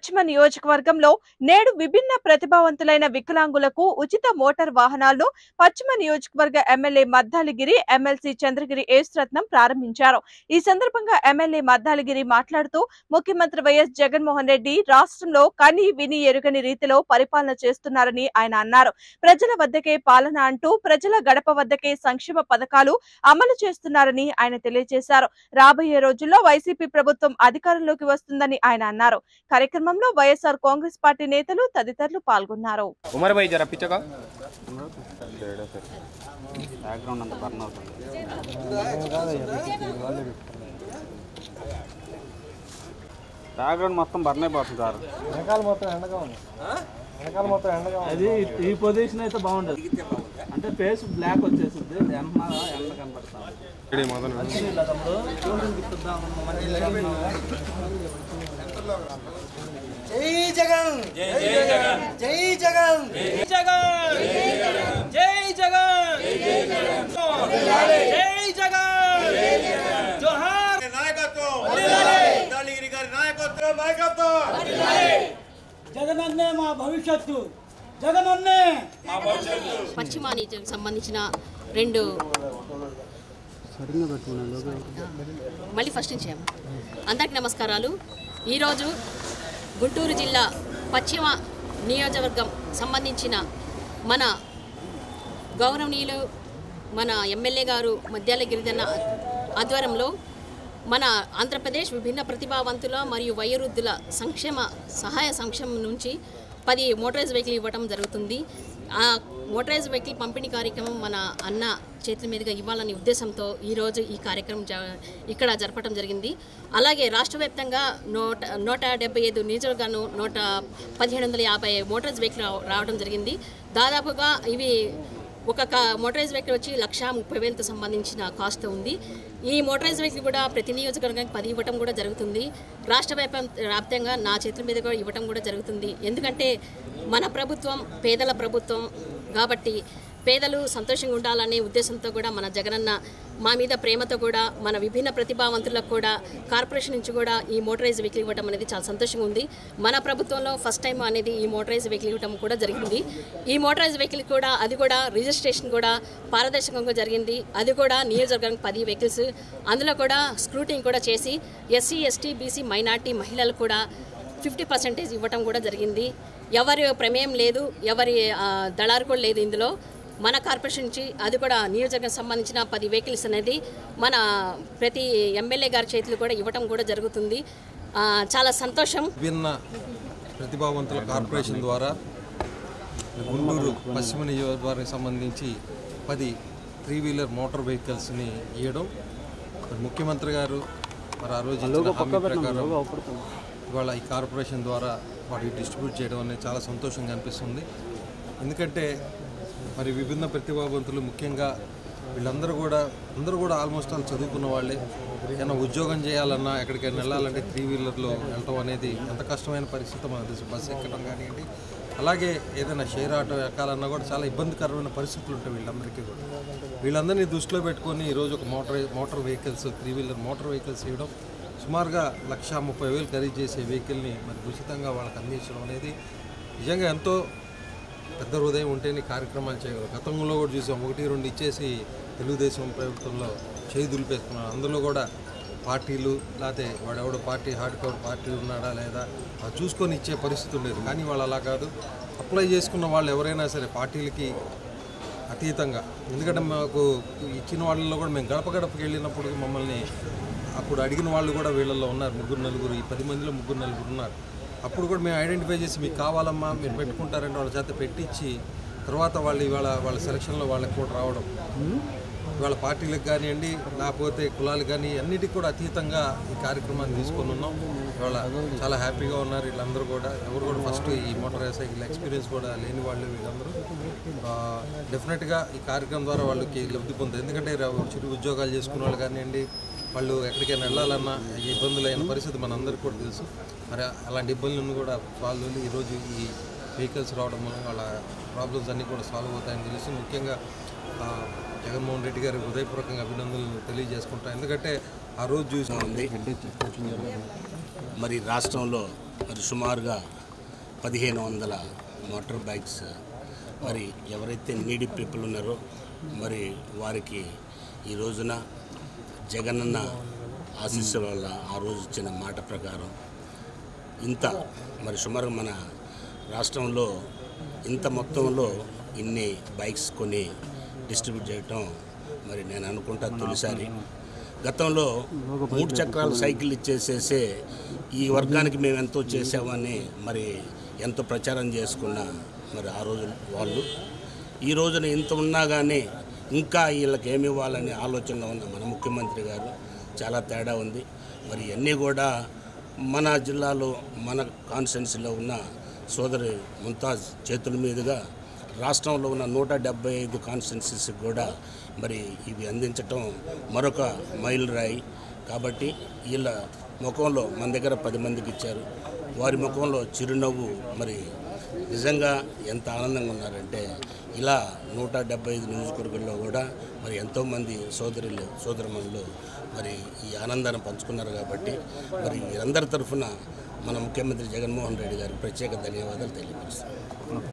పశ్చిమ నియోజకవర్గంలో నేడు విభిన్న ప్రతిభావంతులైన వికలాంగులకు ఉచిత మోటార్ వాహనాలను పశ్చిమ నియోజకవర్గ ఎమ్మెల్యే మద్దాలిగిరి ఎమ్మెల్సీ చంద్రగిరి ఏసురత్నం ప్రారంభించారు ఈ సందర్భంగా ఎమ్మెల్యే మద్దాలిగిరి మాట్లాడుతూ ముఖ్యమంత్రి వైఎస్ జగన్మోహన్ రెడ్డి రాష్ట్రంలో కని విని ఎరుగని రీతిలో పరిపాలన చేస్తున్నారని ఆయన అన్నారు ప్రజల వద్దకే పాలన అంటూ ప్రజల గడప వద్దకే సంక్షేమ పథకాలు అమలు చేస్తున్నారని ఆయన తెలియజేశారు రాబోయే రోజుల్లో వైసీపీ ప్రభుత్వం అధికారంలోకి వస్తుందని ఆయన అన్నారు కార్యక్రమంలో వైఎస్ఆర్ కాంగ్రెస్ పార్టీ నేతలు తదితరులు పాల్గొన్నారు ఉమర్ భాయ్ జరా పిచ్చగా బ్యాక్గ్రౌండ్ అంతా బర్న్ అవుతుంది బ్యాక్గ్రౌండ్ మొత్తం బర్న్ అయిపోతుంది సార్ వెనకాల మొత్తం ఎండగా ఉంది వెనకాల మొత్తం ఎండగా ఉంది అది ఈ పొజిషన్ అయితే బాగుండదు అంటే ఫేస్ బ్లాక్ వచ్చేసింది ఎండ ఎండ కనపడతాం ఇలా తమ్ముడు చూడండి తిప్పుద్దాం మంచి జై జగన్ జై జగన్ జై జగన్ జై జగన్ జై జగన్ జోహార్ జగనన్నే మా భవిష్యత్తు జగనన్నే పశ్చిమ నియోజకవర్గానికి సంబంధించిన రెండు మళ్ళీ ఫస్ట్ నుంచి ఏమో. అందరికి నమస్కారాలు ఈరోజు గుంటూరు జిల్లా పశ్చిమ నియోజకవర్గం సంబంధించిన మన గౌరవనీయులు మన ఎమ్మెల్యే గారు మద్యాల గిరిజన ఆధ్వర్యంలో మన ఆంధ్రప్రదేశ్ విభిన్న ప్రతిభావంతుల మరియు వయోవృద్ధుల సంక్షేమ సహాయ సంక్షేమం నుంచి పది మోటరైజ్ వెహికల్ ఇవ్వడం జరుగుతుంది ఆ మోటరైజ్ వెహికల్ పంపిణీ కార్యక్రమం మన అన్న చేతుల మీదుగా ఇవ్వాలనే ఉద్దేశంతో ఈరోజు ఈ కార్యక్రమం జ ఇక్కడ జరపడం జరిగింది అలాగే రాష్ట్ర వ్యాప్తంగా నూట నూట డెబ్బై ఐదు నియోజకవర్గాను నూట పదిహేడు వందల యాభై మోటరైజ్ వెహికల్ రావ- రావడం జరిగింది దాదాపుగా ఇవి ఒక కా- మోటరైజ్ వెహికల్ వచ్చి లక్ష ముప్పై వేలతో సంబంధించిన కాస్ట్ ఉంది ఈ మోటరైజ్ వెహికల్ కూడా ప్రతి నియోజకవర్గానికి పది ఇవ్వటం కూడా జరుగుతుంది రాష్ట్ర వ్యాప్తం వ్యాప్తంగా నా చేతుల మీద కూడా ఇవ్వటం కూడా జరుగుతుంది ఎందుకంటే మన ప్రభుత్వం పేదల ప్రభుత్వం కాబట్టి పేదలు సంతోషంగా ఉండాలనే ఉద్దేశంతో కూడా మన జగనన్న మా మీద ప్రేమతో కూడా మన విభిన్న ప్రతిభావంతులకు కూడా కార్పొరేషన్ నుంచి కూడా ఈ మోటరైజ్ వెహికల్ ఇవ్వడం అనేది చాలా సంతోషంగా ఉంది మన ప్రభుత్వంలో ఫస్ట్ టైం అనేది ఈ మోటరైజ్ వెహికల్ ఇవ్వడం కూడా జరిగింది ఈ మోటరైజ్ వెహికల్ కూడా అది కూడా రిజిస్ట్రేషన్ కూడా పారదర్శకంగా జరిగింది అది కూడా నియోజకవర్గానికి పది వెహికల్స్ అందులో కూడా స్క్రూటింగ్ కూడా చేసి ఎస్సీ ఎస్టీ బీసీ మైనార్టీ మహిళలు కూడా ఫిఫ్టీ పర్సెంటేజ్ ఇవ్వటం కూడా జరిగింది ఎవరి ప్రమేయం లేదు ఎవరి ఆ, దళారు కూడా లేదు ఇందులో మన కార్పొరేషన్ నుంచి అది కూడా నియోజకవర్గం సంబంధించిన పది వెహికల్స్ అనేది మన ప్రతి ఎమ్మెల్యే గారి చేతులు కూడా ఇవ్వటం కూడా జరుగుతుంది ఆ, చాలా సంతోషం విభిన్న ప్రతిభావంతుల కార్పొరేషన్ ద్వారా గుంటూరు పశ్చిమ నియోజకవర్గానికి సంబంధించి పది త్రీ వీలర్ మోటార్ వెహికల్స్ని ఇవ్వడం మరి ముఖ్యమంత్రి గారు మరి ఆ రోజు ఇచ్చిన హామీ ప్రకారం ఇవాళ ఈ కార్పొరేషన్ ద్వారా వాటికి డిస్ట్రిబ్యూట్ చేయడం అనేది చాలా సంతోషంగా అనిపిస్తుంది ఎందుకంటే మరి విభిన్న ప్రతిభావంతులు ముఖ్యంగా వీళ్ళందరూ కూడా అందరూ కూడా ఆల్మోస్ట్ వాళ్ళు చదువుకున్న వాళ్ళే ఏమైనా ఉద్యోగం చేయాలన్నా ఎక్కడికైనా వెళ్ళాలంటే త్రీ వీలర్లో వెళ్ళటం అనేది ఎంత కష్టమైన పరిస్థితి మనకు తెలుసు బస్సు ఎక్కడం కానివ్వండి అలాగే ఏదైనా షేర్ ఆటో ఎక్కాలన్నా కూడా చాలా ఇబ్బందికరమైన పరిస్థితులు ఉంటాయి వీళ్ళందరికీ కూడా వీళ్ళందరినీ దృష్టిలో పెట్టుకొని ఈరోజు ఒక motor motor vehicles three wheeler motor vehicles ఇవ్వడం సుమారుగా లక్ష ముప్పై వేలు ఖరీదు చేసే వెహికల్ని మరి ఉచితంగా వాళ్ళకి అందించడం అనేది నిజంగా ఎంతో పెద్ద హృదయం ఉంటేనే కార్యక్రమాలు చేయగలరు గతంలో కూడా చూసాం ఒకటి రెండు ఇచ్చేసి తెలుగుదేశం ప్రభుత్వంలో చేయి దులిపేసుకున్నారు అందులో కూడా పార్టీలు లేకపోతే వాడెవడో పార్టీ హార్డ్ కోర్ పార్టీ ఉన్నాడా లేదా అది చూసుకొని ఇచ్చే పరిస్థితి ఉండేది కానీ వాళ్ళు అలా కాదు అప్లై చేసుకున్న వాళ్ళు ఎవరైనా సరే పార్టీలకి అతీతంగా ఎందుకంటే మాకు ఇచ్చిన వాళ్ళలో కూడా మేము గడప గడపకి వెళ్ళినప్పుడు మమ్మల్ని అప్పుడు అడిగిన వాళ్ళు కూడా వీళ్ళల్లో ఉన్నారు ముగ్గురు నలుగురు ఈ పది మందిలో ముగ్గురు నలుగురు ఉన్నారు అప్పుడు కూడా మేము ఐడెంటిఫై చేసి మీకు కావాలమ్మా మీరు పెట్టుకుంటారంటే వాళ్ళ చేత పెట్టించి తర్వాత వాళ్ళు ఇవాళ వాళ్ళ సెలక్షన్లో వాళ్ళకి కూడా రావడం ఇవాళ పార్టీలకు కానివ్వండి లేకపోతే కులాలు కానీ అన్నిటికి కూడా అతీతంగా ఈ కార్యక్రమాన్ని తీసుకొని ఉన్నాం ఇవాళ చాలా హ్యాపీగా ఉన్నారు వీళ్ళందరూ కూడా ఎవరు కూడా ఫస్ట్ ఈ మోటార్ సైకిల్ ఎక్స్పీరియన్స్ కూడా లేని వాళ్ళు వీళ్ళందరూ డెఫినెట్గా ఈ కార్యక్రమం ద్వారా వాళ్ళకి లబ్ధి పొందుతారు ఎందుకంటే రా- చిరు ఉద్యోగాలు చేసుకునే వాళ్ళు కానివ్వండి వాళ్ళు ఎక్కడికైనా వెళ్ళాలన్నా ఈ ఇబ్బందులైన పరిస్థితి మనందరికీ కూడా తెలుసు మరి అలాంటి ఇబ్బందులను కూడా సాల్వ్ అయ్యి ఈరోజు ఈ వెహికల్స్ రావడం వల్ల వాళ్ళ ప్రాబ్లమ్స్ అన్నీ కూడా సాల్వ్ అవుతాయని తెలుసు ముఖ్యంగా ఆ, జగన్మోహన్ రెడ్డి గారి హృదయపూర్వకంగా అభినందనలు తెలియజేసుకుంటాం ఎందుకంటే ఆ రోజు చూసి ఉంది మరి రాష్ట్రంలో మరి సుమారుగా పదిహేను వందల మోటార్ బైక్స్ మరి ఎవరైతే నీడి పీపుల్ ఉన్నారో మరి వారికి ఈ రోజున జగనన్న ఆశీస్సుల వల్ల ఆ రోజు ఇచ్చిన మాట ప్రకారం ఇంత మరి సుమారు మన రాష్ట్రంలో ఇంత మొత్తంలో ఇన్ని బైక్స్ కొని డిస్ట్రిబ్యూట్ చేయటం మరి నేను అనుకుంటా తొలిసారి గతంలో మూడు చక్రాల సైకిల్ ఇచ్చేసేసే ఈ వర్గానికి మేము ఎంతో చేసామని మరి ఎంతో ప్రచారం చేసుకున్న మరి ఆ రోజు వాళ్ళు ఈ రోజున ఇంత ఉన్నా కానీ ఇంకా వీళ్ళకి ఏమి ఇవ్వాలనే ఆలోచనలో ఉన్న మన ముఖ్యమంత్రి గారు చాలా తేడా ఉంది మరి ఇవన్నీ కూడా మన జిల్లాలో మన కాన్స్టిట్యున్సీలో ఉన్న సోదరి ముంతాజ్ చేతుల మీదుగా రాష్ట్రంలో ఉన్న నూట డెబ్బై ఐదు కాన్స్టిట్యున్సీస్కి కూడా మరి ఇవి అందించటం మరొక మైలు రాయి కాబట్టి వీళ్ళ ముఖంలో మన దగ్గర పది మందికి ఇచ్చారు వారి ముఖంలో చిరునవ్వు మరి నిజంగా ఎంత ఆనందంగా ఉన్నారంటే ఇలా నూట డెబ్బై ఐదు నియోజకవర్గాల్లో కూడా మరి ఎంతోమంది సోదరులు సోదరమణులు మరి ఈ ఆనందాన్ని పంచుకున్నారు కాబట్టి మరి వీరందరి తరఫున మన ముఖ్యమంత్రి జగన్మోహన్ రెడ్డి గారికి ప్రత్యేక ధన్యవాదాలు తెలియపరుస్తాను